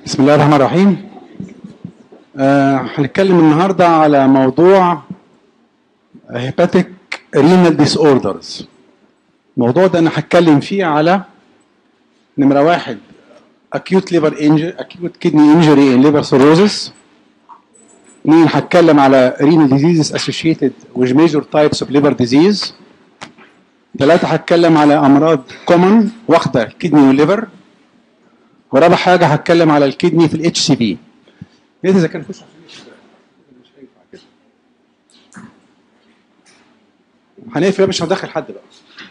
بسم الله الرحمن الرحيم آه هنتكلم النهارده على موضوع hepatic renal disorders الموضوع ده انا هتكلم فيه على نمرة واحد acute liver injury acute kidney injury in liver cirrhosis اثنين هتكلم على renal diseases associated with major types of liver disease ثلاثة هتكلم على أمراض common واخدة الكدني والليفر ورابع حاجة هتكلم على الكدني في الاتش سي بي ايه ده اذا كان خش مش هينفع كده هنقفل مش هندخل حد بقى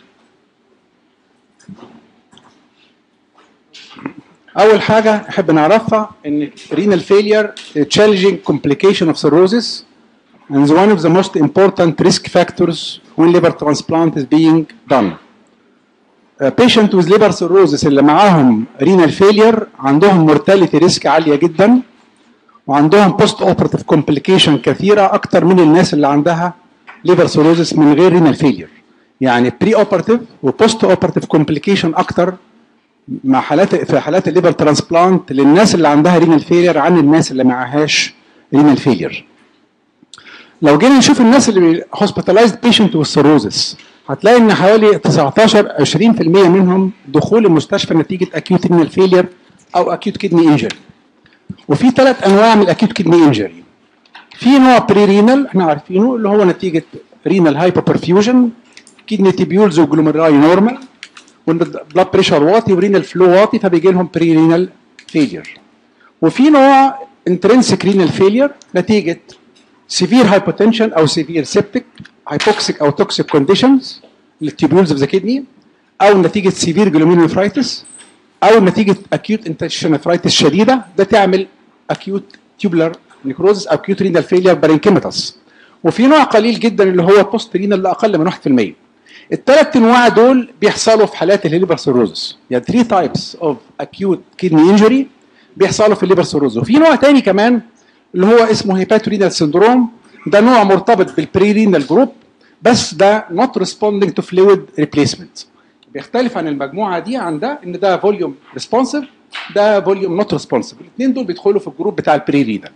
اول حاجه احب نعرفها ان renal failure is a challenging complication of cirrhosis and is one of the most important risk factors when liver transplant is being done. A patient with liver cirrhosis اللي معاهم renal failure عندهم mortality risk عاليه جدا وعندهم post operative complication كثيره اكتر من الناس اللي عندها liver cirrhosis من غير renal failure. يعني pre operative و post operative complication اكتر مع حالات في حالات الليفر ترانسبلانت للناس اللي عندها رينال فيلير عن الناس اللي معهاش رينال فيلير. لو جينا نشوف الناس اللي هوسبيتالايزد بيشنت والسيروزس هتلاقي ان حوالي 19 20% منهم دخول المستشفى نتيجه اكيوت رينال فيلير او اكيوت كدني انجري. وفي ثلاث انواع من الاكيوت كدني انجري. في نوع بري رينال احنا عارفينه اللي هو نتيجه رينال هايبوبرفيوجن كدني تيبيولز وجلوميراي نورمال والبلاد بريشر واطي ورينال فلو واطي فبيجي لهم بري رينال فيلير. وفي نوع انترنسك رينال فيلير نتيجه severe hypotension او severe septic hypoxic او toxic conditions للتيبيولز اوف ذا كدني او نتيجه severe glomerulonephritis او نتيجه acute intestinal nephritis شديده ده تعمل acute tubular necrosis او acute renal failure parenchymatous وفي نوع قليل جدا اللي هو بوست رينال اللي اقل من 1% الثلاث انواع دول بيحصلوا في حالات الليبر سيروزس يعني 3 تايبس اوف acute kidney injury بيحصلوا في الليبر سيروزس وفي نوع تاني كمان اللي هو اسمه هيباتورينال سندروم ده نوع مرتبط بالبريرينال جروب بس ده نوت ريسبوندينج تو فلويد ريبليسمنت بيختلف عن المجموعه دي عن ده ان ده فوليوم ريسبونسيف ده فوليوم نوت ريسبونسيف الاثنين دول بيدخلوا في الجروب بتاع البريرينال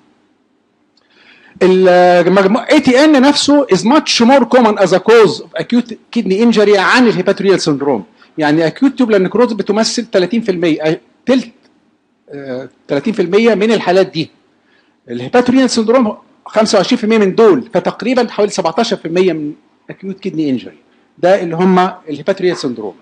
المجموعه اي تي ان نفسه از ماتش مور كومن از ا كوز اوف اكيوت كدني انجري عن الهيباتوريال سندروم يعني اكيوت تيوبلر نكروز بتمثل 30% تلت 30% من الحالات دي الهيباتورينال سندروم 25% من دول فتقريبا حوالي 17% من اكيوت كدني انجري ده اللي هم الهيباتورينال سندروم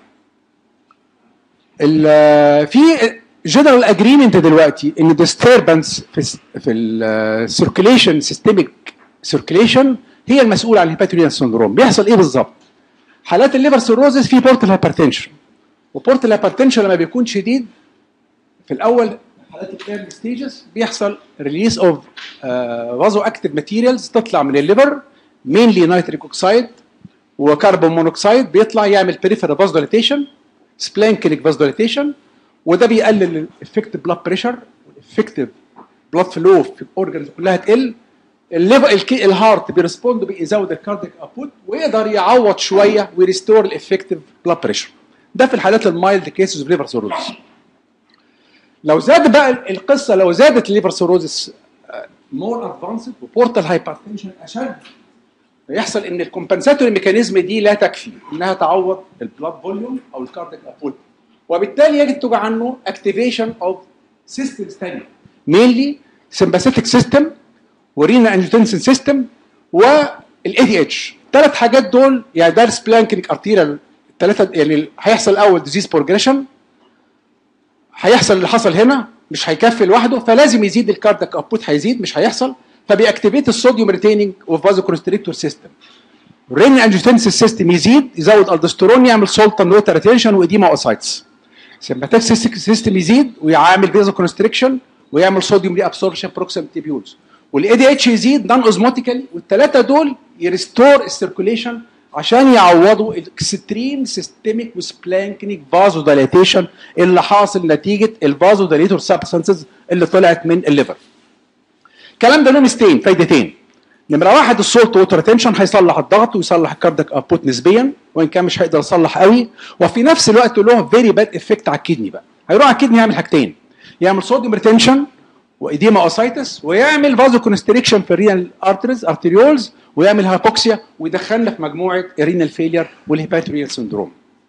في جنرال اجريمنت دلوقتي ان ديستربنس في في السيركيليشن سيستميك سيركيليشن هي المسؤوله عن الهيباتورينال سندروم بيحصل ايه بالظبط حالات الليفر سيروزس في بورتال هايبرتنشن وبورتال هايبرتنشن لما بيكون شديد في الاول حالات الايرلي ستيجز بيحصل ريليس اوف فازو اكتيف ماتيريالز تطلع من الليفر مينلي نيتريك اوكسايد وكربون مونوكسيد بيطلع يعمل بريفيرال فازدوليتيشن سبلانكينيك فازدوليتيشن وده بيقلل الافكتيف بلاد بريشر والافكتيف بلاد فلو في الاورجنز كلها تقل الليفر الهارت بيرسبوند بيزود الكارديك ابوت ويقدر يعوض شويه ويريستور الافكتيف بلاد بريشر ده في الحالات المايلد كيسز اوف ليفر سيروزس لو زاد بقى القصه لو زادت الليفر سيروزس مور ادفانسد وبورتال هايبرتنشن اشد يحصل ان الكومبنساتوري ميكانيزم دي لا تكفي انها تعوض البلاد فوليوم او الكارديك ابول وبالتالي يجب توجد عنه اكتيفيشن اوف سيستمز ثانيه مينلي سمباثيتك سيستم ورينا انجيوتنسن سيستم والاي دي اتش الثلاث حاجات دول يعني ده سبلانكينيك ارتيريال الثلاثه يعني هيحصل الاول ديزيز بروجريشن هيحصل اللي حصل هنا مش هيكفي لوحده فلازم يزيد الكاردياك ابوت هيزيد مش هيحصل فبيأكتيفيت الصوديوم ريتيننج وفازو كونستريكتور سيستم الرين انجيوتنسيس سيستم يزيد يزود الدسترون يعمل سولتان ووتر ريتنشن واديما اوسايتس سمباتيك سيستم يزيد ويعمل فازو كونستريكشن ويعمل صوديوم ري ابسوربشن بروكسيم تيبيولز والاي دي اتش يزيد نون اوزموتيكالي والثلاثه دول يريستور السيركوليشن عشان يعوضوا الاكستريم سيستميك وسبلانكينيك فازو دايليتيشن اللي حاصل نتيجه الفازو دايليتور سبستانسز اللي طلعت من الليفر. الكلام ده له ميزتين فايدتين. نمره واحد السولت ووتر ريتنشن هيصلح الضغط ويصلح الكاردياك ابوت نسبيا وان كان مش هيقدر يصلح قوي وفي نفس الوقت له فيري باد افكت على الكدني بقى. هيروح على الكدني يعمل حاجتين. يعمل صوديوم ريتنشن واديما اوسايتس ويعمل فازو كونستريكشن في الرينال ارتريز ارتريولز ويعمل هايبوكسيا ويدخلنا في مجموعه الرينال فيلير والهيباتوريال سندروم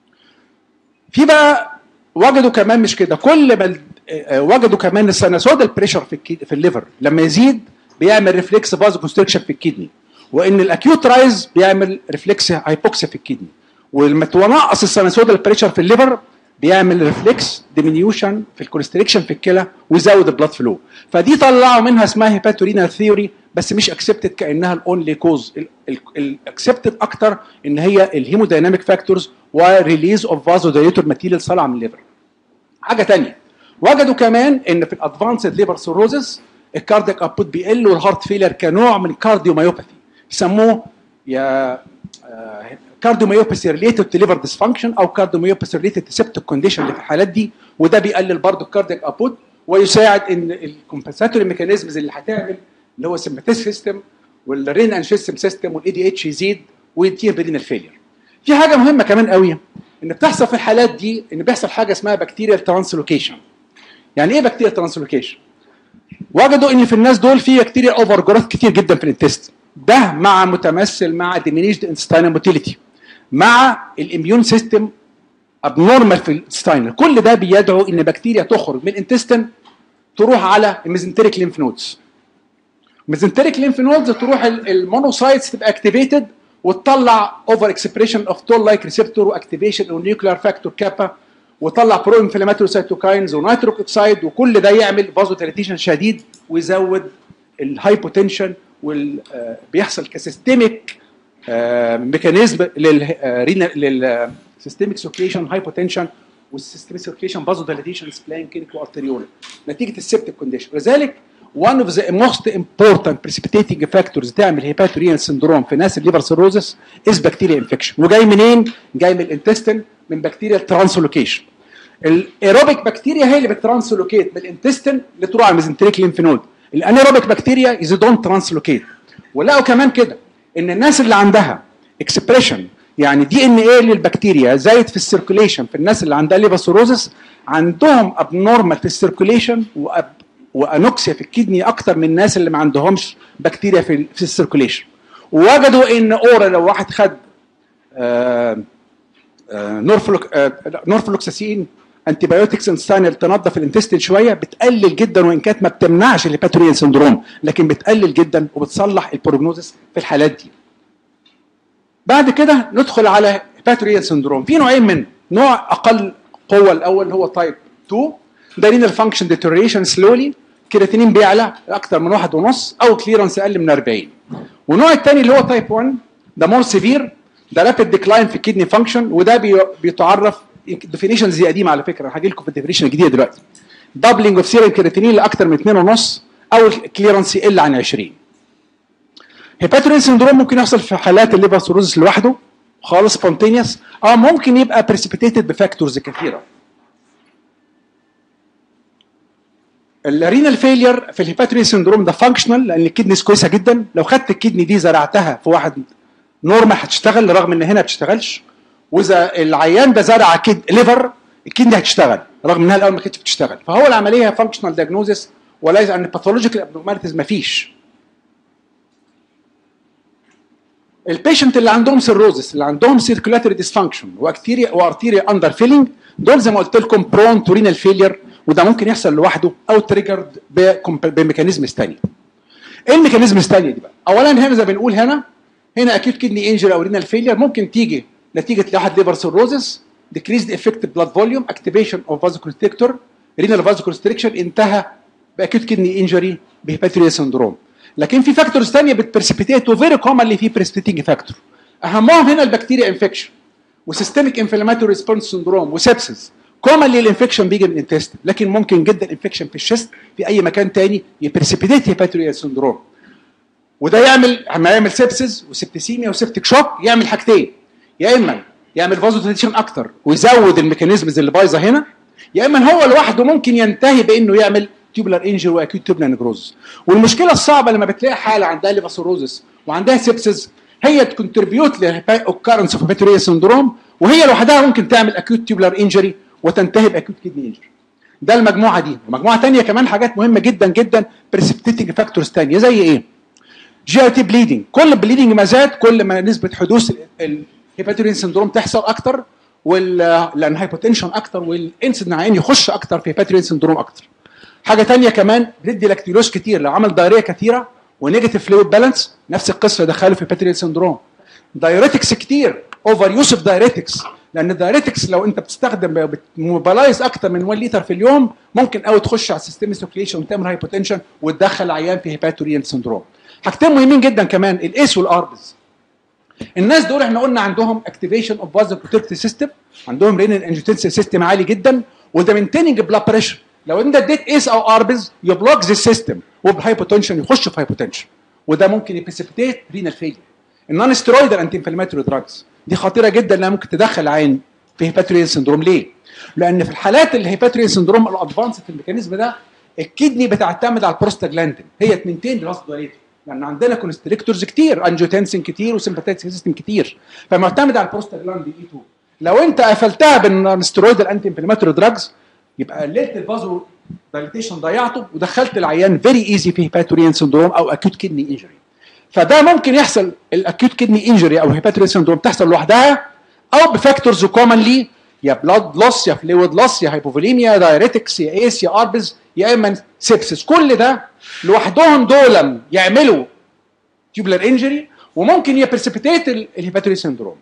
في بقى وجدوا كمان مش كده كل ما وجدوا كمان السيناسودال بريشر في الكي... في الليفر لما يزيد بيعمل ريفلكس فازو كونستريكشن في الكدني وان الاكيوت رايز بيعمل ريفلكس هايبوكسيا في الكدني ولما تنقص السيناسودال بريشر في الليفر بيعمل ريفلكس ديمينيوشن في الكونستريكشن في الكلى ويزود البلاد فلو فدي طلعوا منها اسمها هيباتورينال ثيوري بس مش اكسبتد كانها الاونلي كوز الاكسبتد اكتر ان هي الهيمودايناميك فاكتورز وريليز اوف فازو دايتور ماتيريال طالعه من الليفر حاجه ثانيه وجدوا كمان ان في الادفانسد ليفر سيروزس الكاردياك ابوت بيقل والهارت فيلر كنوع من الكارديوميوباثي يسموه يا كارديوميوباثي ريليتد تو ليفر ديسفانكشن او كارديوميوباثي ريليتد تو سيبتيك كونديشن اللي في الحالات دي وده بيقلل برضه الكاردياك ابوت ويساعد ان الكومبنساتوري ميكانيزمز اللي هتعمل اللي هو السمباتيس سيستم والرين انشيستم سيستم والاي دي اتش يزيد وينتهي برين الفيلير. في حاجه مهمه كمان قوي ان بتحصل في الحالات دي ان بيحصل حاجه اسمها بكتيريال ترانسلوكيشن. يعني ايه بكتيريال ترانسلوكيشن؟ وجدوا ان في الناس دول في بكتيريا اوفر جروث كتير جدا في الانتست ده مع متمثل مع ديمينيشد انستاينال موتيليتي مع الاميون سيستم ابنورمال في الانتستاينال كل ده بيدعو ان بكتيريا تخرج من الانتستين تروح على الميزنتريك ليمف نودز ميزنتريك ليمف نودز تروح المونوسايتس تبقى اكتيفيتد وتطلع اوفر اكسبريشن اوف تول لايك ريسبتور واكتيفيشن او نيوكلير فاكتور كابا وطلع برو انفلاماتوري سيتوكاينز ونيتروك اوكسايد وكل ده يعمل فازو ديليتيشن شديد ويزود الهايبوتنشن وبيحصل كسيستميك ميكانيزم لل للسيستميك سيركيشن هايبوتنشن والسيستميك سيركيشن فازو ديليتيشن سبلين كينيك وارتريولا نتيجه السبتيك كونديشن لذلك one of the most important precipitating factors تعمل هيباتوريان سندروم في ناس الليفر سيروزس از بكتيريا انفكشن وجاي منين؟ جاي من الانتستين من بكتيريا ترانسلوكيشن الايروبيك بكتيريا هي اللي بترانسلوكيت من الانتستين لتروح على الميزنتريك ليمف نود الانيروبيك بكتيريا از دونت ترانسلوكيت ولقوا كمان كده ان الناس اللي عندها اكسبريشن يعني دي ان ايه للبكتيريا زايد في السيركوليشن في الناس اللي عندها ليفر سيروزس عندهم ابنورمال في السيركوليشن وأب وانوكسيا في الكدني اكتر من الناس اللي ما عندهمش بكتيريا في في السيركوليشن ووجدوا ان اورا لو واحد خد آه آه نورفلوك آه نورفلوكساسين انتي بايوتكس انستاينل تنظف الانتستين شويه بتقلل جدا وان كانت ما بتمنعش الهيباتوريان سندروم لكن بتقلل جدا وبتصلح البروجنوزس في الحالات دي. بعد كده ندخل على هيباتوريان سندروم في نوعين منه نوع اقل قوه الاول هو تايب 2 ده رينال فانكشن ديتوريشن سلولي كرياتينين بيعلى اكتر من واحد ونص او كليرنس اقل من 40 والنوع الثاني اللي هو تايب 1 ده مور سيفير ده رابيد ديكلاين في الكدني فانكشن وده بي بيتعرف ديفينيشنز دي قديمه على فكره هاجي لكم في الديفينيشن الجديده دلوقتي دبلنج اوف سيرم كرياتينين لاكتر من 2 ونص او كليرنس يقل عن 20 هيباتورين سندروم ممكن يحصل في حالات الليفر سيروزس لوحده خالص سبونتينيوس او ممكن يبقى بريسبيتيتد بفاكتورز كثيره الرينال فيلير في الهيباتورين سندروم ده فانكشنال لان الكدني كويسه جدا لو خدت الكدني دي زرعتها في واحد نورمال هتشتغل رغم ان هنا ما بتشتغلش واذا العيان ده زرع كد ليفر الكدني هتشتغل رغم انها الاول ما كانتش بتشتغل فهو العمليه فانكشنال دياجنوزس وليس ان باثولوجيكال ابنورماليتيز ما فيش البيشنت اللي عندهم سيروزس اللي عندهم سيركولاتوري ديسفانكشن واكتيريا وارتيريا اندر فيلينج دول زي ما قلت لكم برون تو رينال فيلير وده ممكن يحصل لوحده او تريجرد بميكانيزمز ثانيه. ايه الميكانيزمز الثانيه دي بقى؟ اولا هنا زي ما بنقول هنا هنا اكيد كدني انجري او رينال فيلير ممكن تيجي نتيجه لواحد ليفر سيروزس decreased effective blood volume activation of vasoconstrictor renal vasoconstriction انتهى باكيد كدني انجري بهيباتوريا سندروم لكن في فاكتورز ثانيه بتبرسبيتيت وفيري كومنلي في بريسبيتنج فاكتور اهمهم هنا البكتيريا انفكشن وسيستميك انفلاماتوري ريسبونس سندروم وسبسس كومنلي الانفكشن بيجي من الانتست لكن ممكن جدا انفكشن في الشست في اي مكان تاني يبرسبيتيت هيباتوريا سندروم وده يعمل اما يعمل سبسس وسبتسيميا وسبتك شوك يعمل حاجتين يا اما يعمل فازو اكتر ويزود الميكانيزمز اللي بايظه هنا يا اما هو لوحده ممكن ينتهي بانه يعمل تيوبلر انجر واكيوت تيوبلر نيكروز والمشكله الصعبه لما بتلاقي حاله عندها ليفاسوروزس وعندها سبسس هي تكونتريبيوت لاوكارنس اوف هيباتوريا سندروم وهي لوحدها ممكن تعمل اكيوت تيوبلر انجري وتنتهي باكيوت كدني انجري ده المجموعه دي ومجموعه ثانيه كمان حاجات مهمه جدا جدا بريسبتيتنج فاكتورز ثانيه زي ايه جي اي تي بليدنج كل بليدنج ما زاد كل ما نسبه حدوث الهيباتورين سندروم تحصل اكتر وال لان هايبوتنشن اكتر والانسدن عين يخش اكتر في هيباتورين سندروم اكتر حاجه ثانيه كمان بندي لاكتيلوز كتير لو عمل دايريه كتيره ونيجاتيف فلويد بالانس نفس القصه دخله في هيباتورين سندروم دايريتكس كتير اوفر يوز اوف دايريتكس لان الدايريتكس لو انت بتستخدم بتموبلايز اكتر من 1 لتر في اليوم ممكن قوي تخش على السيستم سيركيليشن وتعمل هايبوتنشن وتدخل عيان في هيباتورين سندروم حاجتين مهمين جدا كمان الايس والاربز الناس دول احنا قلنا عندهم اكتيفيشن اوف بازل بروتكتيف سيستم عندهم رينين انجيوتنسين سيستم عالي جدا وده مينتيننج بلاد بريشر لو انت اديت ايس او اربز يبلوك ذا سيستم وبهايبوتنشن يخش في هايبوتنشن وده ممكن يبريسبيتيت رينال فيلير النون ستيرويدال انتي انفلاماتوري دراجز دي خطيره جدا لانها ممكن تدخل عين في هيباتورين سندروم ليه؟ لان في الحالات اللي هيباتورين سندروم الادفانس في الميكانيزم ده الكدني بتعتمد على البروستاجلاندين هي ثنتين راس دوليتر لان عندنا كونستريكتورز كتير انجيوتنسين كتير وسمباتيك سيستم كتير فمعتمد على البروستاجلاندين اي 2 لو انت قفلتها بالستيرويدال انتي انفلاماتوري دراجز يبقى قللت الفازو دايليتيشن ضيعته ودخلت العيان فيري ايزي في هيباتورين سندروم او اكيوت كدني انجري فده ممكن يحصل الاكيوت كدني انجري او هيباتورين سندروم تحصل لوحدها او بفاكتورز كومنلي يا بلاد لوس يا فلويد لوس يا هايبوفوليميا دايريتكس يا ايس يا اربز يا اما سيبسس كل ده لوحدهم دول يعملوا تيوبلر انجري وممكن يبرسبيتيت الهيباتوري سندروم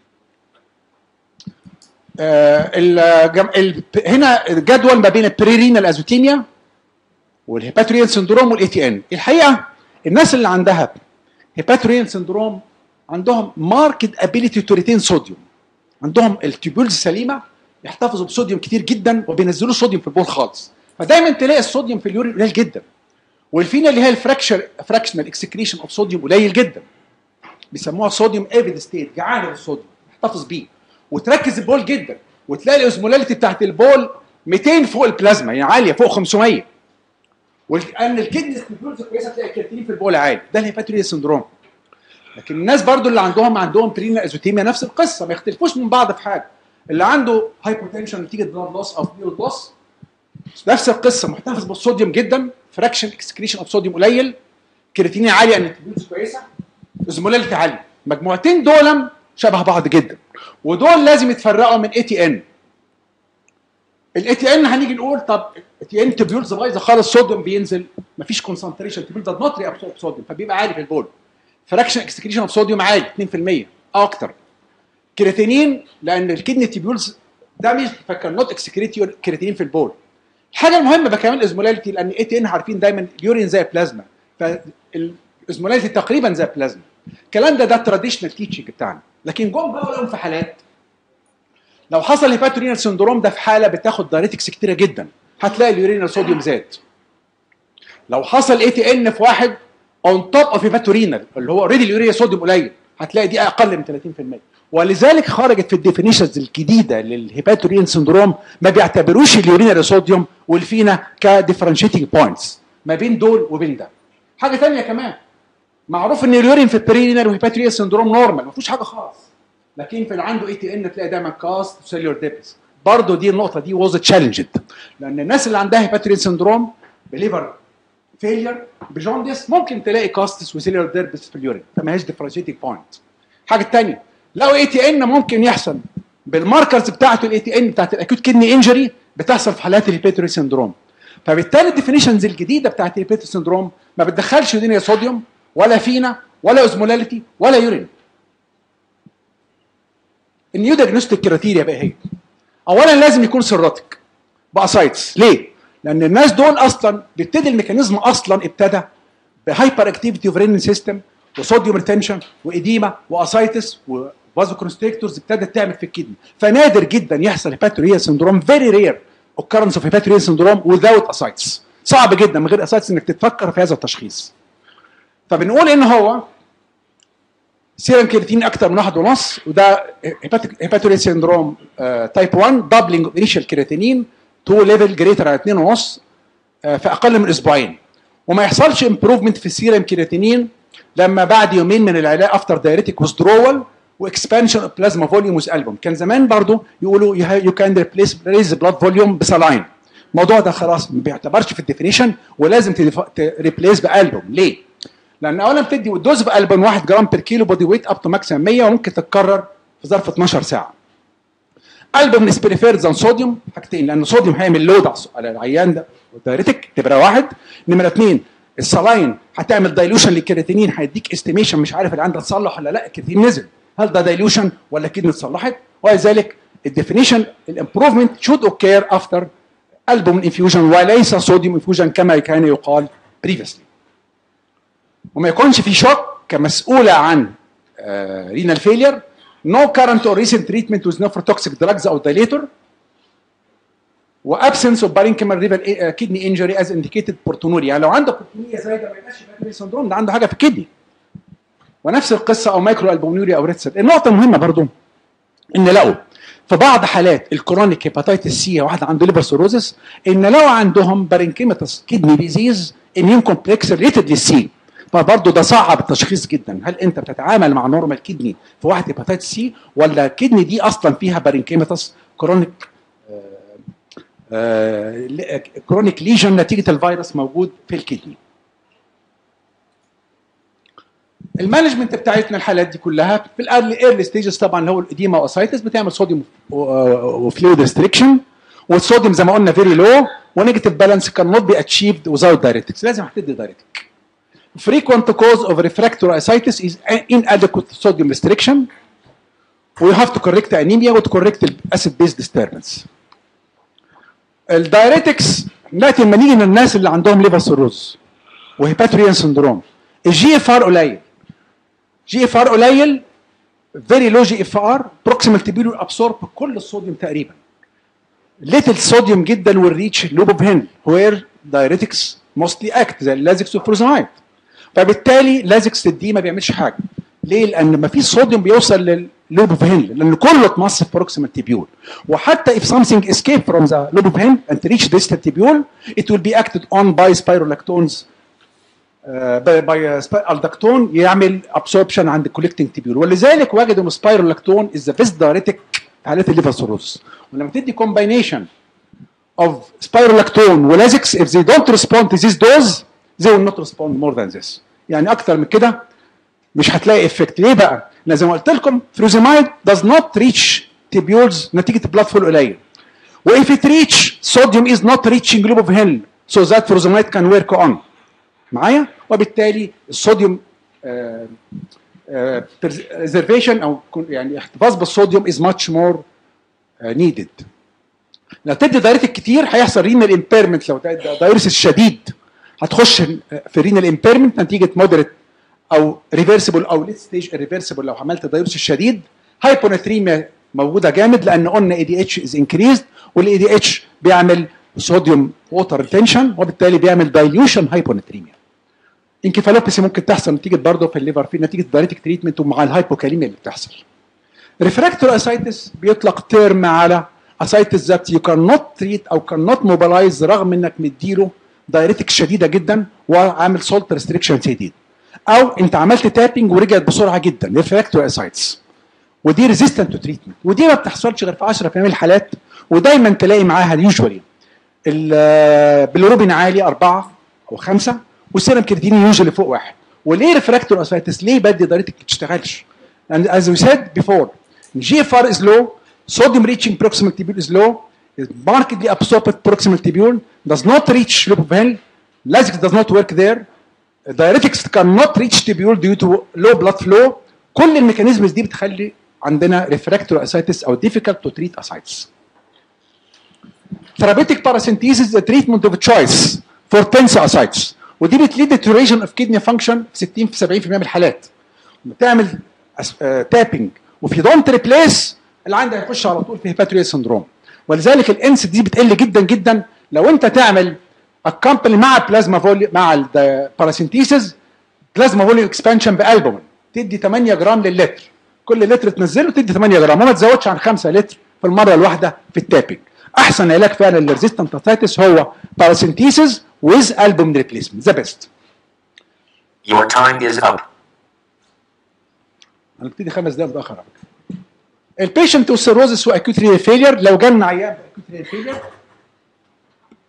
آه الجم... ال... هنا جدول ما بين البريرينال ازوتيميا والهيباتوريان سندروم والاي تي ان الحقيقه الناس اللي عندها هيباتوريان سندروم عندهم ماركت ابيليتي تو ريتين صوديوم عندهم التيبولز سليمه يحتفظوا بصوديوم كتير جدا وبينزلوا صوديوم في البول خالص فدايما تلاقي الصوديوم في اليورين قليل جدا والفينا اللي هي الفراكشر فراكشنال اكسكريشن اوف صوديوم قليل جدا بيسموها صوديوم ايفيد ستيت جعانه بالصوديوم احتفظ بيه وتركز البول جدا وتلاقي الاوزمولاليتي بتاعت البول 200 فوق البلازما يعني عاليه فوق 500 ولان الكدني ستيبولز كويسه تلاقي الكرياتين في البول عالي ده الهيباتوريا سندروم لكن الناس برضو اللي عندهم عندهم برينا ازوتيميا نفس القصه ما يختلفوش من بعض في حاجه اللي عنده هايبوتنشن نتيجه بلاد لوس او فلويد لوس نفس القصه محتفظ بالصوديوم جدا فراكشن اكسكريشن اوف صوديوم قليل كرياتينين عاليه انتيبيوتس كويسه اوزمولاليتي عاليه المجموعتين دول شبه بعض جدا ودول لازم يتفرقوا من اي تي ان الاي تي ان هنيجي نقول طب اي تي ان تبيولز بايظه خالص صوديوم بينزل مفيش كونسنتريشن تبيول ده نوت ري صوديوم فبيبقى عالي في البول فراكشن اكسكريشن اوف صوديوم عالي 2% او اكتر كرياتينين لان الكدني تيبيولز دامج فكان نوت اكسكريت كرياتينين في البول الحاجه المهمه بقى كمان الازمولاليتي لان اي تي ان عارفين دايما اليورين زي البلازما فالازمولاليتي تقريبا زي البلازما الكلام ده ده التراديشنال تيتشنج بتاعنا لكن جم بقى لهم في حالات لو حصل هيباتورينال سندروم ده في حاله بتاخد دايريتكس كتيره جدا هتلاقي اليورينال صوديوم زاد لو حصل اي تي ان في واحد اون توب اوف هيباتورينال اللي هو اوريدي اليوريا صوديوم قليل هتلاقي دي اقل من 30% ولذلك خرجت في الديفينيشنز الجديده للهيباتورين سندروم ما بيعتبروش اليورينال صوديوم والفينا كديفرنشيتنج بوينتس ما بين دول وبين ده حاجه ثانيه كمان معروف ان اليورين في البرينال وهيباتوريا سندروم نورمال ما فيهوش حاجه خالص لكن في اللي عنده اي تي ان تلاقي دايما كاست وسيليور ديبس برضه دي النقطه دي واز تشالنجد لان الناس اللي عندها هيباتورين سندروم بليفر فيلير بجوندس ممكن تلاقي كاستس وسيليور ديربس في اليورين فما هيش ديفرنشيتنج بوينت حاجه ثانيه لو اي تي ان ممكن يحصل بالماركرز بتاعته الاي تي ان بتاعت الاكيوت كدني انجري بتحصل في حالات الهيباتوري سندروم فبالتالي الديفينيشنز الجديده بتاعت الهيباتوري سندروم ما بتدخلش يورينيا صوديوم ولا فينا ولا اوزمولاليتي ولا يورين النيو ديagnostic كريتيريا بقى هي اولا لازم يكون سيروتيك باسايتس ليه؟ لان الناس دول اصلا بيبتدي الميكانيزم اصلا ابتدى بهايبر اكتيفيتي اوف رينين سيستم وصوديوم ريتنشن واديما واسايتس وفازو كونستريكتورز ابتدت تعمل في الكدني فنادر جدا يحصل هيباتوريا سندروم فيري رير occurrence of هيباتوريا سندروم without اسايتس صعب جدا من غير اسايتس انك تتفكر في هذا التشخيص فبنقول ان هو سيرم كرياتين اكتر من واحد ونص وده هيباتوريا سندروم تايب 1 دبلنج اوف انيشال كرياتينين تو ليفل جريتر على 2 ونص في اقل من اسبوعين وما يحصلش امبروفمنت في السيرم كرياتينين لما بعد يومين من العلاج افتر دايريتيك وذرول واكسبانشن اوف بلازما فوليوم وذ البوم كان زمان برضو يقولوا يو كان ريبليس ريز بلاد فوليوم بسلاين الموضوع ده خلاص ما بيعتبرش في الديفينيشن ولازم تريبليس بالبوم ليه؟ لان اولا بتدي دوز بالبوم 1 جرام بير كيلو بودي ويت اب تو ماكسيمم 100 وممكن تتكرر في ظرف 12 ساعه البوم از بريفيرد ذان صوديوم حاجتين لان الصوديوم هيعمل لود على العيان ده ودايرتك نمره واحد نمره اثنين السلاين هتعمل دايلوشن للكرياتينين هيديك استيميشن مش عارف العيان ده اتصلح ولا لا الكرياتين نزل هل ده دايلوشن ولا كدني اتصلحت ولذلك الديفينيشن الامبروفمنت شود اوكير افتر البوم انفيوجن وليس صوديوم انفيوجن كما كان يقال بريفيسلي وما يكونش في شوك كمسؤوله عن رينال فيلير no current or recent treatment with nephrotoxic drugs او dilator وابسنس اوف بارينكيمال ريفال كدني انجري از انديكيتد بورتونوريا يعني لو عنده بورتونوريا زايده ما يبقاش باتري سندروم ده عنده حاجه في الكدني ونفس القصه او مايكرو البوميوريا او ريتسل النقطه المهمه برضو ان لقوا في بعض حالات الكرونيك هيباتيتس سي واحد عنده ليفر سيروزس ان لو عندهم بارينكيماتس كدني ديزيز اميون كومبلكس ريليتد للسي فبرضه ده صعب التشخيص جدا هل انت بتتعامل مع نورمال كدني في واحد هيباتيتس سي ولا الكدني دي اصلا فيها بارينكيماتس كرونيك كرونيك ليجن نتيجه الفيروس موجود في الكدني المانجمنت بتاعتنا الحالات دي كلها في الايرلي ايرلي ستيجز طبعا اللي هو الاديما واسايتس بتعمل صوديوم وفلويد ريستريكشن والصوديوم زي ما قلنا فيري لو ونيجاتيف بالانس كان نوت بي اتشيفد وزاوت دايريتكس لازم هتدي دايريتك frequent cause of refractory ascites is inadequate sodium restriction we have to correct anemia و correct acid base disturbance الدايريتكس دلوقتي لما نيجي للناس اللي عندهم ليفر سيروز وهيباتوريان سندروم الجي اف ار قليل جي اف ار قليل فيري لو جي اف ار بروكسيمال تبيلو ابسورب كل الصوديوم تقريبا ليتل صوديوم جدا والريتش لوب اوف هند وير دايريتكس موستلي اكت زي اللازكس والفروزمايد فبالتالي لازكس دي ما بيعملش حاجه ليه؟ لان ما فيش صوديوم بيوصل للوب اوف هند لان كله اتمص في بروكسيمال تيبيول وحتى if something escape from the lobe of Henle and reach distal tibule it will be acted on by spirolactones باي باي الدكتون يعمل ابسوربشن عند الكوليكتنج تيبيول ولذلك وجدوا ان سبايرولاكتون از ذا بيست دايريتك في حالات الليفر سيروز ولما تدي كومباينيشن اوف سبايرولactone ولازكس if they don't respond to this dose they will not respond more than this يعني اكتر من كده مش هتلاقي افكت ليه بقى؟ لان زي ما قلت لكم فروزيمايد does not reach tubules نتيجه بلاد فول قليل واف it reach sodium is not reaching loop of Henle so that furosemide can work on معايا وبالتالي الصوديوم ريزرفيشن او يعني احتفاظ بالصوديوم از ماتش مور نيدد لو تدي دايرتك كتير هيحصل رينال امبيرمنت لو دايرس الشديد هتخش في رينال امبيرمنت نتيجه مودريت او ريفرسبل او ليت ستيج ريفرسبل لو عملت الدايرس الشديد هايبوناتريميا موجوده جامد لان قلنا اي دي اتش از انكريزد والاي دي اتش بيعمل صوديوم ووتر ريتنشن وبالتالي بيعمل دايليوشن هايبوناتريميا انكفالوباسي ممكن تحصل نتيجه برضه في الليفر في نتيجه دايريتك تريتمنت ومع الهايبوكاليميا اللي بتحصل ريفراكتور اسايتس بيطلق تيرم على اسايتس ذات يو كان نوت تريت او كان نوت موبلايز رغم انك مديله دايريتك شديده جدا وعامل سولت ريستريكشن شديد او انت عملت تابنج ورجعت بسرعه جدا ريفراكتور اسايتس ودي ريزيستنت تو تريتمنت ودي ما بتحصلش غير في 10% من الحالات ودايما تلاقي معاها يوجوالي البيلوروبين عالي أربعة أو خمسة والسيرم كرياتينين يوجوالي فوق واحد وليه ريفراكتور اسايتس ليه بدي دايرتك ما تشتغلش؟ and as we said before GFR is low sodium reaching proximal tubule is low is markedly absorbed proximal tubule does not reach loop of Henle Lasix does not work there diuretics cannot reach tubule due to low blood flow كل الميكانيزمز دي بتخلي عندنا refractory ascites او difficult to treat ascites therapeutic paracentesis is a treatment of choice for tense ascites ودي بتليد deterioration of kidney function في 60 في 70% من الحالات بتعمل تابنج وفي دونت ريبليس اللي عندها هيخش على طول في هيباتوريا سندروم ولذلك الانس دي بتقل جدا جدا لو انت تعمل اكمبل مع بلازما فوليوم مع الباراسينتيسيس بلازما فوليوم اكسبانشن بالبومين تدي 8 جرام للتر كل لتر تنزله تدي 8 جرام وما تزودش عن 5 لتر في المره الواحده في التابنج احسن علاج فعلا للريزيستنت اسايتس هو باراسينتيسيس ويز البوم ريبليسمنت ذا بيست Your time is up. هنبتدي خمس دقايق متاخر على فكره البيشنت والسيروزس واكيوت رينال فيلير لو جالنا عيان باكيوت رينال فيلير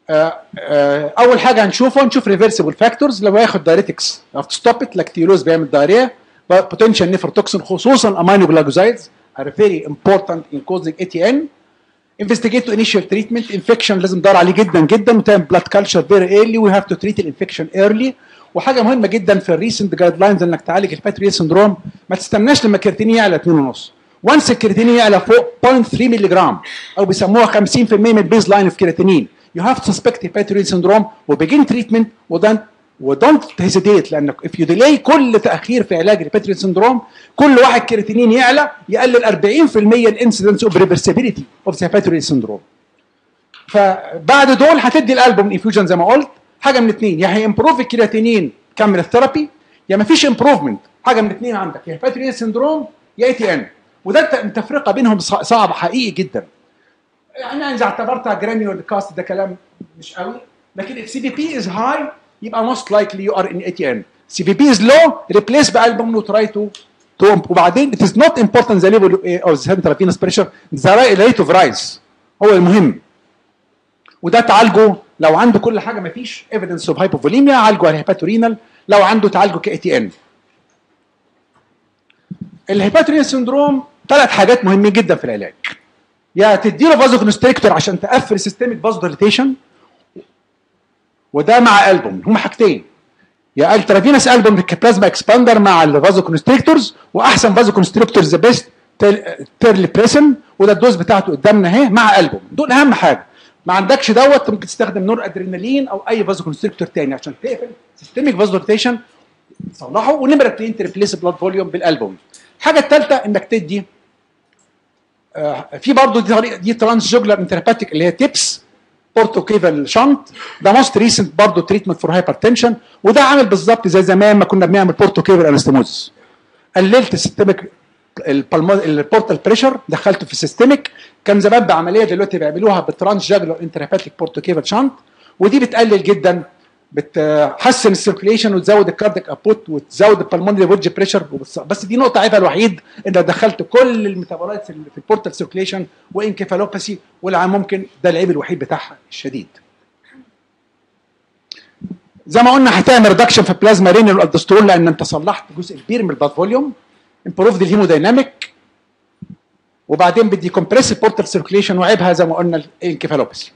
آه، آه، اول حاجه هنشوفه هنشوف ريفرسيبل فاكتورز لو ياخد دايريتكس او ستوب ات لاكتيلوز بيعمل دايريا بوتنشال نيفروتوكسين خصوصا امينو جلايكوزايدز are very important in causing ATN investigate to initial treatment infection لازم ندور عليه جدا جدا وتعمل بلاد كلتشر very early we have to treat الانفكشن early وحاجه مهمه جدا في الريسنت جايد لاينز انك تعالج الباتريال سندروم ما تستناش لما الكرياتينين يعلى 2.5 وانس الكرياتينين يعلى فوق 0.3 مللي جرام او بيسموها 50% من البيز لاين اوف كرياتينين you have to suspect hepatorenal syndrome وبيجين تريتمنت ودان ودونت هيزيتيت لانك if you delay كل تاخير في علاج الهيباتورين سندروم كل واحد كرياتينين يعلى يقلل 40% الانسيدنس اوف ريفرسيبيليتي اوف ذا هيباتورين سندروم فبعد دول هتدي الالبوم انفيوجن زي ما قلت حاجه من اثنين يا هيمبروف الكرياتينين كمل الثيرابي يا ما فيش امبروفمنت حاجه من اثنين عندك يا هيباتورين سندروم يا اي تي ان وده الت- التفرقه بينهم صع- صعب حقيقي جدا يعني اذا اعتبرتها جرانيول كاست ده كلام مش قوي لكن if CVP is high يبقى most likely you are in ATN CVP is low replace بالبوم وتراي تو to وبعدين it is not important the level of the central venous pressure the rate of rise هو المهم وده تعالجه لو عنده كل حاجه ما فيش evidence of hypovolemia عالجه على هيباتورينال لو عنده تعالجه ك ATN الهيباتورينال سندروم ثلاث حاجات مهمين جدا في العلاج يا تديله فازو كونستريكتور عشان تقفل سيستميك فازو ديليتيشن وده مع البوم هما حاجتين يا الترافينس البوم بلازما اكسباندر مع الفازو كونستريكتورز واحسن فازو كونستريكتور ذا بيست تيرلي بريسن وده الدوز بتاعته قدامنا اهي مع البوم دول اهم حاجه ما عندكش دوت ممكن تستخدم نور ادرينالين او اي فازو كونستريكتور تاني عشان تقفل سيستميك فازو ديليتيشن تصلحه ونمره 2 تريبليس بلاد فوليوم بالالبوم الحاجه الثالثه انك تدي آه، في برضه دي طريقه دي ترانس جوجلر انترباتيك اللي هي تيبس بورتوكيفال شنط ده موست ريسنت برضه تريتمنت فور هايبرتنشن وده عامل بالظبط زي زمان ما كنا بنعمل بورتوكيفال انستموز قللت السيستميك البورتال بريشر دخلته في السيستميك كان زمان بعمليه دلوقتي بيعملوها بالترانس جاجلر انترباتيك بورتوكيفال شنط ودي بتقلل جدا بتحسن السيركيليشن وتزود الكارديك ابوت وتزود البلمونري فوج بريشر بس دي نقطه عيبها الوحيد انك دخلت كل الميتابولايتس اللي في البورتال سيركيليشن وانكفالوباسي والعام ممكن ده العيب الوحيد بتاعها الشديد زي ما قلنا هتعمل ريدكشن في بلازما رينال والالدوسترون لان انت صلحت جزء كبير من البلاد فوليوم امبروفد الهيمودايناميك وبعدين بدي كومبريس البورتال سيركيليشن وعيبها زي ما قلنا الانكفالوباسي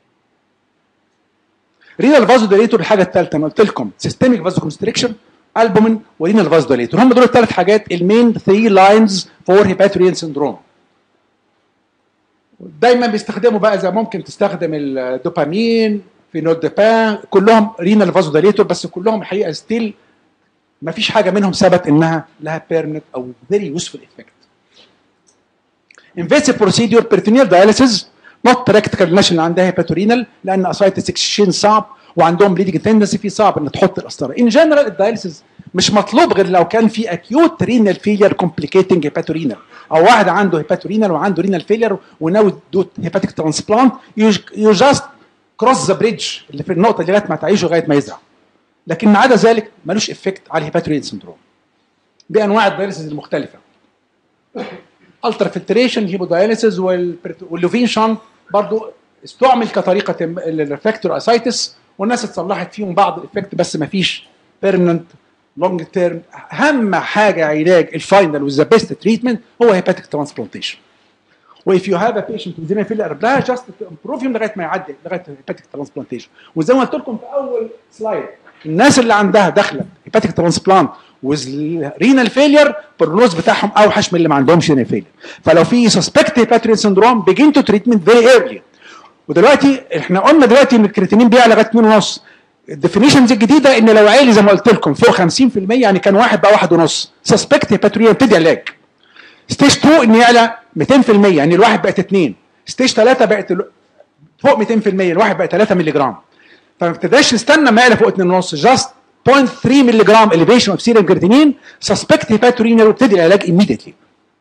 رينال فازو ديليتور الحاجه الثالثه انا قلت لكم سيستميك فازو كونستريكشن البومين ورينال فازو ديليتور هم دول الثلاث حاجات المين 3 لاينز فور هيباتوريان سندروم دايما بيستخدموا بقى زي ممكن تستخدم الدوبامين فينوديبان كلهم رينال فازو ديليتور بس كلهم الحقيقه ستيل ما فيش حاجه منهم ثبت انها لها بيرمنت او فيري يوسفول افكت invasive procedure peritoneal dialysis not practical الناس اللي عندها هيباتورينال لان اسايتس اكسشين صعب وعندهم بليدنج تندنسي في صعب ان تحط القسطره ان جنرال الدايليسيس مش مطلوب غير لو كان في اكيوت رينال فيلير كومبليكيتنج هيباتورينال او واحد عنده هيباتورينال وعنده رينال فيلير وناوي دو هيباتيك ترانسبلانت يو جاست كروس ذا بريدج اللي في النقطه دي لغايه ما تعيشه لغايه ما يزرع لكن ما عدا ذلك ملوش افكت على الهيباتورين سندروم بانواع الدايليسيس المختلفه الترا فلتريشن هيموداياليسيس واللوفين شان برضو استعمل كطريقه الريفراكتور اسايتس والناس اتصلحت فيهم بعض الافكت بس ما فيش بيرمننت لونج تيرم اهم حاجه علاج الفاينل وذا بيست تريتمنت هو هيباتيك ترانسبلانتيشن واف يو هاف ا بيشنت وذ فيلر بلا جاست امبروف لغايه ما يعدي لغايه الهيباتيك ترانسبلانتيشن وزي ما قلت لكم في اول سلايد الناس اللي عندها داخله هيباتيك ترانسبلانت رينال فيلير البروجنوز بتاعهم اوحش من اللي ما عندهمش رينال فيلير فلو في سسبكت هيباتورين سندروم بيجين تو تريتمنت فيري ايرلي ودلوقتي احنا قلنا دلوقتي ان الكرياتينين بيعلى لغايه 2.5 الديفينيشنز الجديده ان لو عالي زي ما قلت لكم فوق 50% يعني كان واحد بقى واحد ونص سسبكت هيباتورين ابتدي علاج ستيج 2 ان يعلى 200% يعني الواحد بقت 2 ستيج 3 بقت ال- فوق 200% الواحد بقى 3 مللي جرام فما ابتداش نستنى ما يعلى فوق 2.5 جاست 0.3 مللي جرام elevation of serum creatinine suspect hepatorenal وابتدي العلاج immediately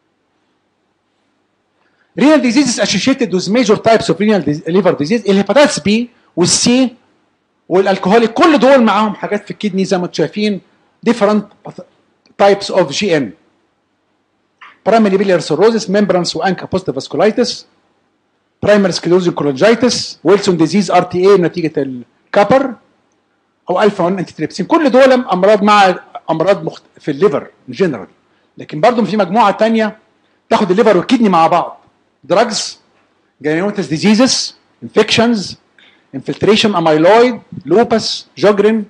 renal disease is associated with major types of renal dis- liver disease الهيباتيتس بي والسي والالكهوليك كل دول معاهم حاجات في الكدني زي ما انتم شايفين different types of GN primary biliary cirrhosis membranes وانكا positive vasculitis برايمري سكلوزنج كولونجايتس ويلسون ديزيز ار تي اي نتيجه الكابر او الفا 1 انتي تريبسين كل دول امراض مع امراض مخت... في الليفر جنرال لكن برضه في مجموعه تانية تاخد الليفر والكدني مع بعض دراجز جرانيوماتس ديزيزز انفكشنز انفلتريشن اميلويد لوبس جوجرين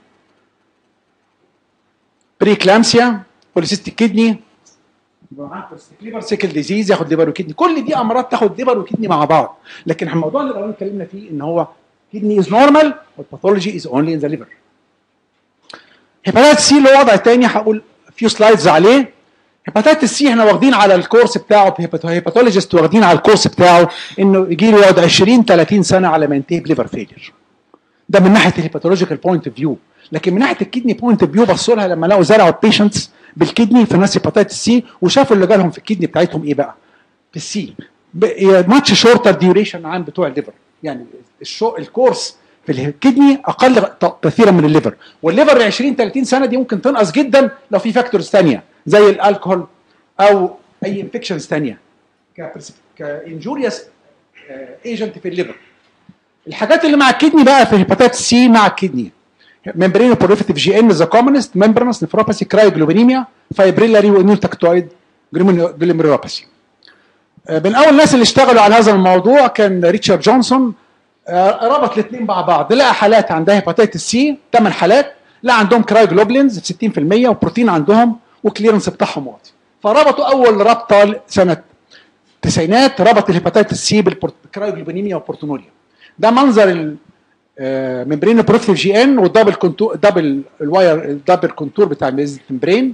بريكلامسيا بوليسيستيك كدني ليفر سيكل ديزيز ياخد ليفر وكدني كل دي امراض تاخد ليفر وكدني مع بعض لكن الموضوع اللي الاولاني اتكلمنا فيه ان هو كدني از نورمال والباثولوجي از اونلي ان ذا ليفر هيباتيتس سي اللي هو وضع تاني هقول فيو سلايدز عليه هيباتيتس سي احنا واخدين على الكورس بتاعه هيباتولوجيست واخدين على الكورس بتاعه انه يجي له يقعد 20 30 سنه على ما ينتهي بليفر فيلير ده من ناحيه الهيباتولوجيكال بوينت اوف فيو لكن من ناحيه الكدني بوينت اوف فيو بصوا لها لما لقوا زرعوا البيشنتس بالكدني في ناس هيباتيتس سي وشافوا اللي جالهم في الكدني بتاعتهم ايه بقى في السي ماتش شورتر ديوريشن عن بتوع الليفر يعني الشو الكورس في الكدني اقل كثيرا من الليفر والليفر 20 30 سنه دي ممكن تنقص جدا لو في فاكتورز ثانيه زي الالكهول او اي انفكشنز ثانيه كانجوريوس ايجنت في الليفر الحاجات اللي مع الكدني بقى في هيباتيتس سي مع الكدني ممبرين بوليفيتيف جي ان ذا كومنست ممبرنس نفروباثي كرايوجلوبينيميا فايبريلاري وانيوتاكتويد جلوميروباثي من اول الناس اللي اشتغلوا على هذا الموضوع كان ريتشارد جونسون ربط الاثنين مع بعض لقى حالات عندها هيباتيتس سي 8 حالات لا عندهم كرايوجلوبلينز في 60% وبروتين عندهم وكليرنس بتاعهم واطي فربطوا اول ربطه سنه التسعينات ربط الهيباتيتس سي بالكرايوجلوبينيميا وبورتونوريا ده منظر الممبرين بروفيتيف جي ان والدبل كونتور دبل الواير الدبل كونتور بتاع الممبرين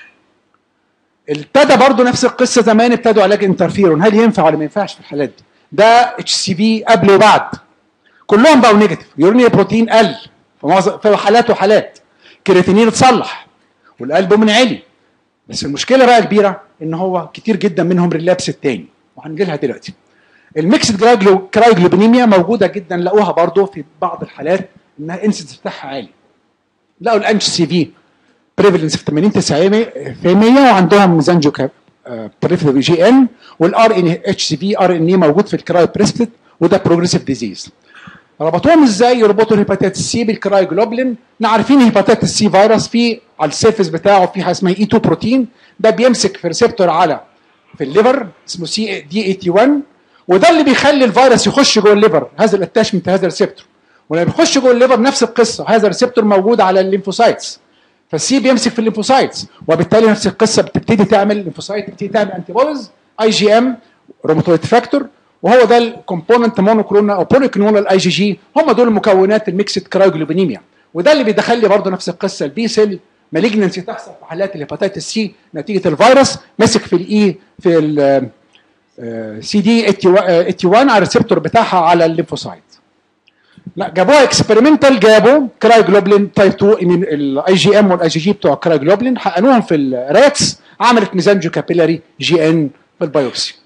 ابتدى برضه نفس القصه زمان ابتدوا علاج انترفيرون هل ينفع ولا ما ينفعش في الحالات دي ده اتش سي في قبل وبعد كلهم بقوا نيجاتيف يورينيا بروتين قل في معظم في حالات وحالات كرياتينين اتصلح والقلب من عالي بس المشكله بقى كبيره ان هو كتير جدا منهم ريلابس التاني وهنجي لها دلوقتي الميكسد كرايوجلوبينيميا موجوده جدا لقوها برضه في بعض الحالات انها انسيدنس بتاعها عالي لقوا الانش سي في بريفلنس في 80 9% وعندهم ميزانجو بريفلنس جي ان والار ان اتش سي في ار ان اي موجود في الكرايو بريسبت وده بروجريسيف ديزيز ربطوهم ازاي يربطوا الهيباتيتس سي بالكرايوجلوبلين احنا عارفين الهيباتيتس سي فيروس في على السيرفيس بتاعه في حاجه اسمها اي 2 بروتين ده بيمسك في ريسبتور على في الليفر اسمه سي دي 81 وده اللي بيخلي الفيروس يخش جوه الليفر هذا الاتاشمنت هذا الريسبتور ولما بيخش جوه الليفر نفس القصه هذا الريسبتور موجود على الليمفوسايتس فالسي بيمسك في الليمفوسايتس وبالتالي نفس القصه بتبتدي تعمل الليمفوسايت بتبتدي تعمل انتي بوديز اي جي ام روماتويد فاكتور وهو ده الكومبوننت مونوكلونال او بوليكلونال اي جي جي هم دول المكونات الميكسد كرايوجلوبينيميا وده اللي بيدخل لي برضه نفس القصه البي سيل مالجنسي تحصل في حالات الهيباتيتس سي نتيجه الفيروس مسك في الاي في ال سي دي 81 على الريسبتور بتاعها على الليمفوسايت لا جابوها اكسبيرمنتال جابوا كرايوجلوبلين تايب 2 الاي جي ام والاي جي جي بتوع الكرايوجلوبلين حقنوهم في الراتس عملت ميزانجو كابيلاري جي ان في البيوبسي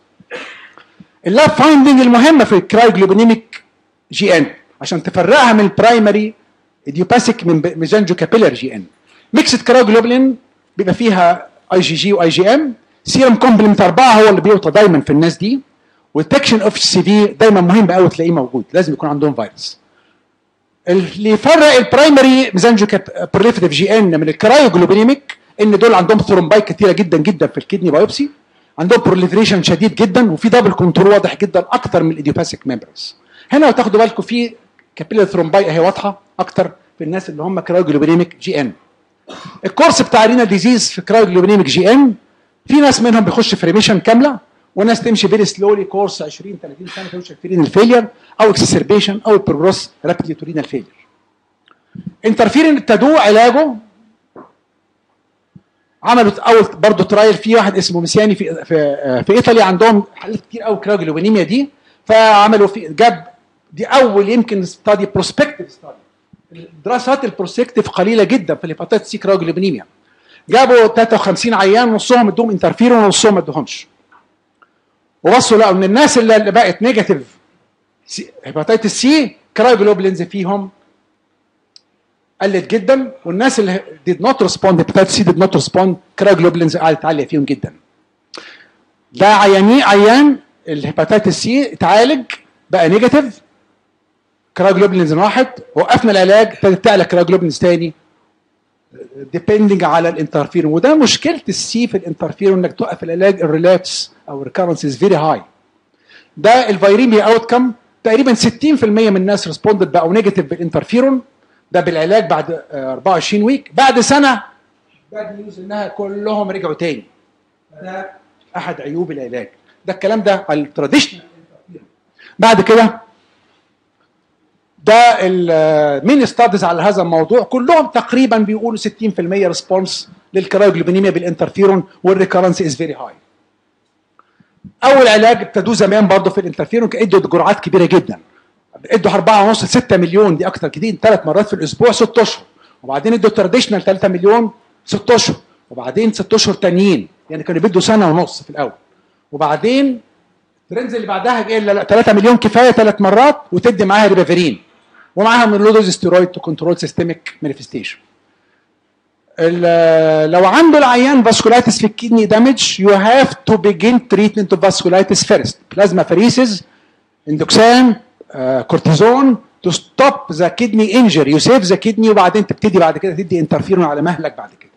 اللاب فايندنج المهمه في الكرايوجلوبينيميك جي ان عشان تفرقها من البرايمري ايديوباثيك من ميزانجو كابيلاري جي ان ميكسد كرايوجلوبلين بيبقى فيها اي جي جي واي جي ام سيرم كومبلمنت اربعه هو اللي بيوطى دايما في الناس دي والتكشن اوف سي في دايما مهم قوي تلاقيه موجود لازم يكون عندهم فيروس اللي يفرق البرايمري ميزانجو بروليفيتيف جي ان من الكرايوجلوبينيميك ان دول عندهم ثرومباي كتيره جدا جدا في الكدني بايوبسي عندهم بروليفريشن شديد جدا وفي دبل كنترول واضح جدا اكتر من الايديوباثيك ميمبرز هنا لو تاخدوا بالكم في كابيلر ثرومباي اهي واضحه اكتر في الناس اللي هم كرايوجلوبينيميك جي ان الكورس بتاع رينا ديزيز في كرايوجلوبينيميك جي ان في ناس منهم بيخش في ريميشن كامله وناس تمشي فيري سلولي كورس 20 30 سنه توصل في رينال فيلير او اكسسربيشن او بروجرس رابيدلي تو رينال فيلير انترفيرين ابتدوه علاجه عملوا اول برضه ترايل في واحد اسمه مسياني في في, في ايطاليا عندهم حالات كتير قوي كرايوجلوبينيميا دي فعملوا في جاب دي اول يمكن ستادي بروسبكتيف ستادي الدراسات البروسبكتيف قليله جدا في الهيباتيتس سي كرايوجلوبينيميا جابوا 53 عيان نصهم ادوهم انترفيرون ونصهم ما ادوهمش وبصوا لقوا ان الناس اللي اللي بقت نيجاتيف هيباتيتس سي كرايوجلوبلينز فيهم قلت جدا والناس اللي did not respond هيباتيتس سي did not respond كرايوجلوبلينز قعدت عاليه فيهم جدا ده عياني عيان الهيباتيتس سي اتعالج بقى نيجاتيف كراجلوبلينز راحت وقفنا العلاج ابتدت تعلى كراجلوبلينز تاني ديبندنج على الانترفيرون وده مشكله السي في الانترفيرون انك توقف العلاج الريلابس او الريكارنس از فيري هاي ده الفيريمي اوت كم تقريبا 60% من الناس ريسبوندد بقوا نيجاتيف بالانترفيرون ده بالعلاج بعد آه، 24 ويك بعد سنه باد نيوز انها كلهم رجعوا تاني ده احد عيوب العلاج ده الكلام ده على التراديشنال بعد كده ده المين ستاديز على هذا الموضوع كلهم تقريبا بيقولوا 60% ريسبونس للكرايوجلوبينيميا بالانترفيرون والريكرنس از فيري هاي اول علاج ابتدوه زمان برضه في الانترفيرون ادوا جرعات كبيره جدا ادوا 4 ونص 6 مليون دي اكتر كتير ثلاث مرات في الاسبوع 6 اشهر وبعدين ادوا تراديشنال 3 مليون 6 اشهر وبعدين 6 اشهر تانيين يعني كانوا بيدوا سنه ونص في الاول وبعدين الترندز اللي بعدها جايه لا لا 3 مليون كفايه ثلاث مرات وتدي معاها ريبافيرين ومعاها ميلودوز ستيرويد تو كنترول سيستميك مانيفستيشن لو عنده العيان فاسكولايتس في الكدني دامج يو هاف تو بيجين تريتمنت اوف فاسكولايتس فيرست بلازما فريسز اندوكسان كورتيزون تو ستوب ذا كدني انجري يو سيف ذا كدني وبعدين تبتدي بعد كده تدي انترفيرون على مهلك بعد كده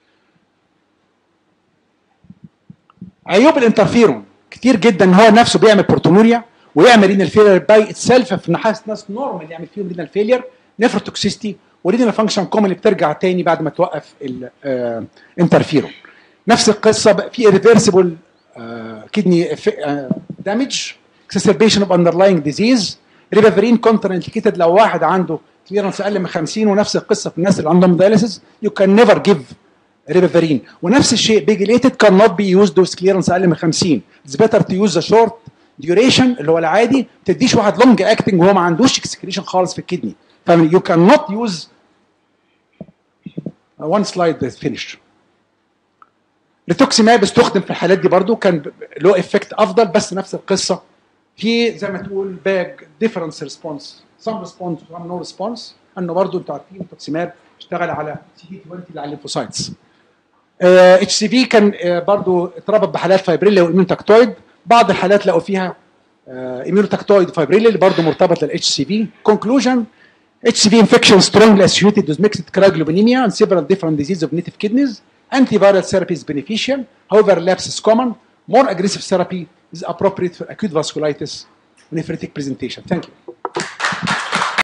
عيوب الانترفيرون كتير جدا ان هو نفسه بيعمل بروتونوريا ويعمل رينال فيلير باي اتسلف في نحاس ناس نورمال يعمل فيهم رينال فيلير نيفروتوكسيستي ورينال فانكشن كومن اللي بترجع تاني بعد ما توقف الانترفيرون نفس القصه بقى في ريفرسبل كدني دامج اكسسربيشن اوف اندرلاينج ديزيز ريبافرين كونتر انديكيتد لو واحد عنده كليرنس اقل من 50 ونفس القصه في الناس اللي عندهم دايليسيس يو كان نيفر جيف ريبافرين ونفس الشيء بيجليتد كان نوت بي يوزد وذ كليرنس اقل من 50 اتس بيتر تو يوز ذا شورت ديوريشن اللي هو العادي ما تديش واحد لونج اكتنج وهو ما عندوش اكسكريشن خالص في الكدني فيو كان نوت يوز وان سلايد فينيش ريتوكسيماب استخدم في الحالات دي برضو كان له افكت افضل بس نفس القصه في زي ما تقول باج ديفرنس ريسبونس سم ريسبونس وسم نو ريسبونس انه برضو انتوا عارفين ريتوكسيماب اشتغل على سي دي 20 اللي على الليمفوسايتس اتش سي في كان آه، برضو اتربط بحالات فايبريلا واميونوتاكتويد بعض الحالات لقوا فيها اميونوتاكتويد فايبريلا اللي برضو مرتبط للاتش سي في كونكلوجن HCV infection strongly associated with mixed cryoglobulinemia and several different diseases of native kidneys. Antiviral therapy is beneficial. However, relapse is common. More aggressive therapy is appropriate for acute vasculitis nephritic presentation. Thank you.